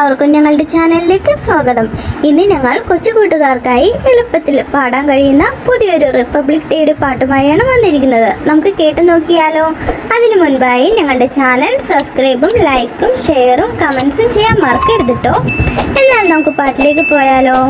എല്ലാവർക്കും ഞങ്ങളുടെ ചാനലിലേക്ക് സ്വാഗതം ഇന്ന് ഞങ്ങൾ കൊച്ചു കൂട്ടുകാർക്കായി എളുപ്പത്തിൽ പാടാൻ കഴിയുന്ന പുതിയൊരു റിപ്പബ്ലിക് ഡേയുടെ പാട്ടുമായാണ് വന്നിരിക്കുന്നത് നമുക്ക് കേട്ടു നോക്കിയാലോ അതിനു മുൻപായി ഞങ്ങളുടെ ചാനൽ സബ്സ്ക്രൈബും ലൈക്കും ഷെയറും കമൻസും ചെയ്യാൻ മറക്കരുത് കേട്ടോ എന്നാൽ നമുക്ക് പാട്ടിലേക്ക് പോയാലോ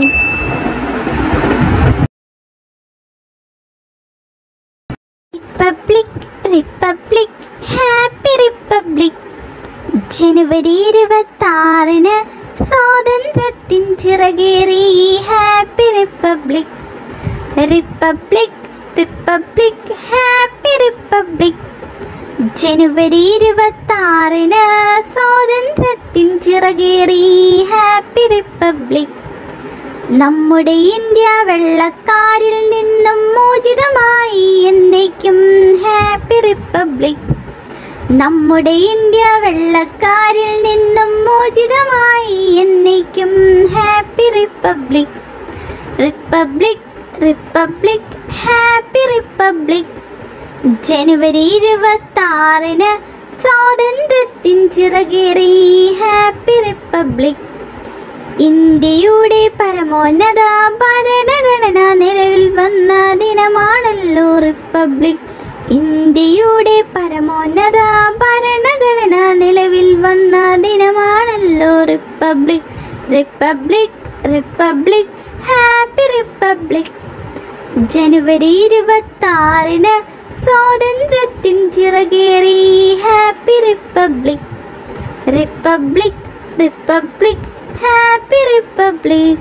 റിപ്പബ്ലിക് റിപ്പബ്ലിക് ഹാപ്പി റിപ്പബ്ലിക് ജനുവരി ഇരുപത്താറിന് സ്വാതന്ത്ര്യത്തിൻ ചിറകേറി happy republic republic republic happy republic ജനുവരി ഇരുപത്താറിന് സ്വാതന്ത്ര്യത്തിൻ ചിറകേറി ഹാപ്പി റിപ്പബ്ലിക് നമ്മുടെ ഇന്ത്യ വെള്ളക്കാരിൽ നിന്നും മോചിതമായി എന്നേക്കും ഹാപ്പി റിപ്പബ്ലിക് നമ്മുടെ ഇന്ത്യ വെള്ളക്കാരിൽ നിന്നും മോചിതമായി എന്നേക്കും happy republic republic republic happy republic ജനുവരി ഇരുപത്താറിന് സ്വാതന്ത്ര്യത്തിൻ ചിറകേറി ഹാപ്പി റിപ്പബ്ലിക് ഇന്ത്യയുടെ പരമോന്നത ഭരണഘടന നിലവിൽ വന്ന ദിനമാണല്ലോ റിപ്പബ്ലിക് ഇന്ത്യയുടെ പരമോന്നത ഭരണഘടന നിലവിൽ വന്ന ദിനമാണല്ലോ republic republic republic happy republic ജനുവരി ഇരുപത്താറിന് സ്വാതന്ത്ര്യത്തിൻ ചിറകേറി happy republic republic republic happy republic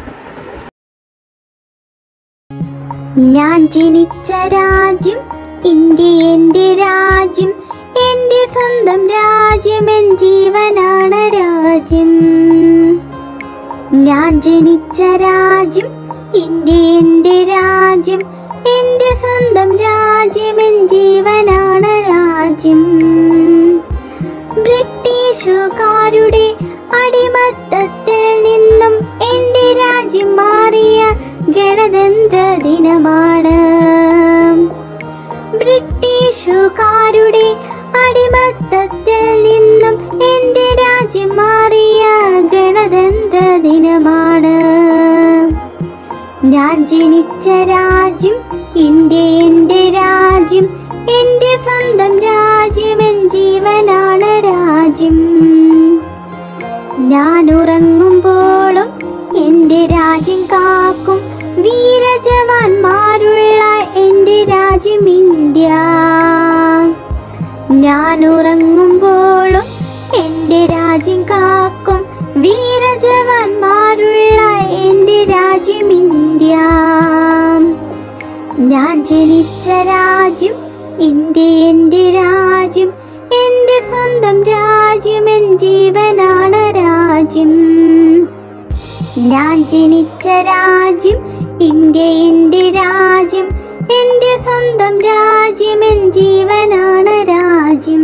ഞാൻ ജനിച്ച രാജ്യം ഇന്ത്യ എൻ്റെ രാജ്യം എൻ്റെ സ്വന്തം രാജ്യം എൻ ജീവനാണ് രാജ്യം ഞാൻ ജനിച്ച രാജ്യം ഇന്ത്യ എൻ്റെ രാജ്യം എൻ്റെ സ്വന്തം രാജ്യം എൻ ജീവനാണ് രാജ്യം ബ്രിട്ടീഷുകാരുടെ അടിമത്തത്തിൽ നിന്നും എൻ്റെ രാജ്യം മാറിയ ഗണതന്ത്ര ദിനമാണ് ബ്രിട്ടീഷുകാരുടെ അടിമത്തത്തിൽ നിന്നും എൻ്റെ രാജ്യം മാറിയ ഗണതന്ത്ര ദിനമാണ് ഞാൻ ജനിച്ച രാജ്യം ഇന്ത്യ എൻ്റെ രാജ്യം എൻ്റെ സ്വന്തം രാജ്യം എൻ ജീവനാണ് രാജ്യം ഞാൻ ഉറങ്ങുമ്പോഴും എൻ്റെ രാജ്യം കാക്കും വീരജവാന്മാരുള്ള എൻ്റെ രാജ്യം ഇന്ത്യ ഞാൻ ഉറങ്ങുമ്പോഴും എൻ്റെ രാജ്യം കാക്കും വീരജവാന്മാരുള്ള എൻ്റെ രാജ്യം ഇന്ത്യ ഞാൻ ജനിച്ച രാജ്യം ഇന്ത്യ എൻ്റെ രാജ്യം എൻ്റെ സ്വന്തം രാജ്യം എൻ ജീവനാണ് രാജ്യം ഞാൻ ജനിച്ച രാജ്യം ഇന്ത്യ എൻ്റെ രാജ്യം എൻ്റെ സ്വന്തം രാജ്യം എൻ ജീവനാണ് രാജ്യം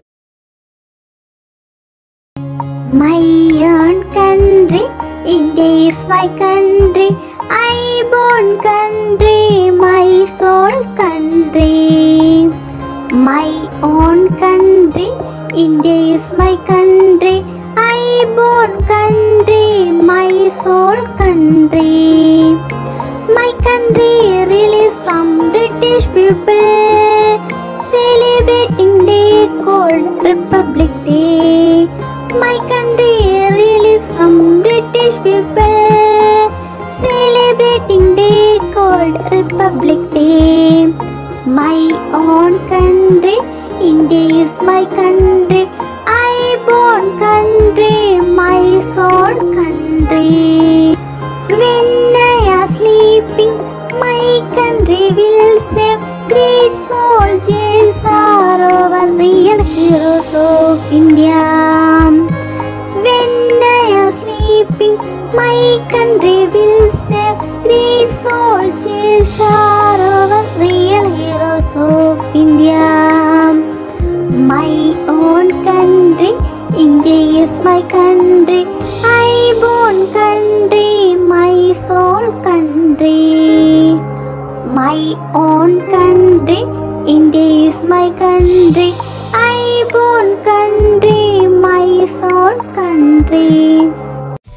My own country, India is my country. I born country, my soul country. My own country, India is my country. I born country, my soul country. My country released from British people, celebrating day called Republic Day. My country released from British people, celebrating day called Republic Day. My own country, India is my country. I born country, my soul country. When I am sleeping, my country will save. Great soldiers are over real heroes of India. When I am sleeping, my country will save. Great soldiers are over real heroes of India. My own country, India is my country. I born country, my soul country. My own country, India is my country. I born country, my soul country.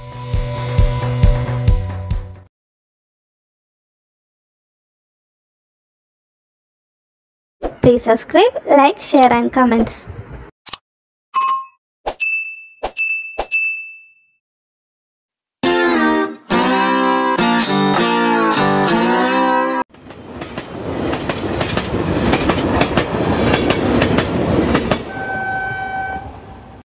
Please subscribe like share and comments